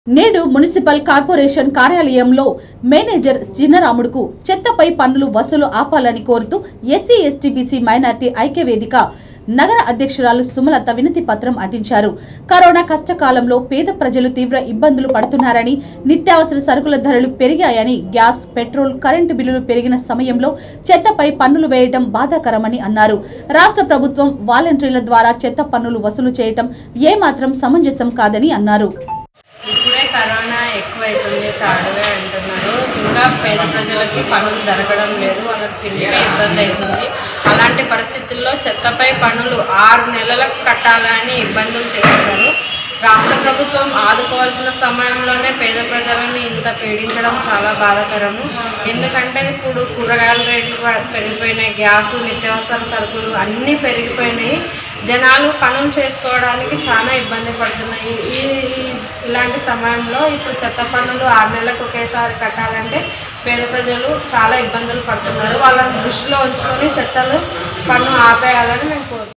నేడు municipal corporation కార్యాలయంలో manager చిన్నరాముడుకు చెత్తపై పన్నులు వసూలు ఆపాలని కోరుతూ ఎస్సీ ఎస్టీ బీసీ మైనార్టీ ఐక్యవేదిక నగర అధ్యక్షురాలు సుమలత వినతి పత్రం అందించారు కరోనా కష్టకాలంలో పేద ప్రజలు తీవ్ర ఇబ్బందులు పడుతున్నారని నిత్యావసర సరుకుల ధరలు పెరిగాయని గ్యాస్ పెట్రోల్ కరెంటు బిల్లులు పెరిగిన సమయంలో చెత్తపై పన్నులు వేయటం బాధాకరమని అన్నారు రాష్ట్ర ప్రభుత్వం వాలంటీర్ల ద్వారా చెత్త పన్నులు వసూలు చేయటం ఏమాత్రం సమంజసం కాదని అన్నారు ఇప్పుడే కరోనా ఎక్కువైతుంది తాడువే అంటున్నారు ఇంకా పేద ప్రజలకి పనులు దొరకడం లేదు వాళ్ళకి తిండికే ఇబ్బంది అవుతుంది అలాంటి పరిస్థితుల్లో చెత్తపై పనులు ఆరు నెలలకు కట్టాలని ఇబ్బందులు చేస్తున్నారు రాష్ట్ర ప్రభుత్వం ఆదుకోవాల్సిన సమయంలోనే పేద ప్రజలని ఇంత పీడించడం చాలా బాధాకరము ఎందుకంటే ఇప్పుడు కూరగాయల రేట్లు ప- పెరిగిపోయినాయి గ్యాసు నిత్యావసర సరుకులు అన్నీ పెరిగిపోయినాయి జనాలు పనులు చేసుకోవడానికి చాలా ఇబ్బంది పడుతున్నాయి ఈ ఈ- ఇలాంటి సమయంలో ఇప్పుడు చెత్త పన్నులు ఆరు నెలలకు ఒకేసారి కట్టాలంటే పేద ప్రజలు చాలా ఇబ్బందులు పడుతున్నారు వాళ్ళని దృష్టిలో ఉంచుకొని చెత్తలు పన్ను ఆపేయాలని మేము కోరుతున్నాం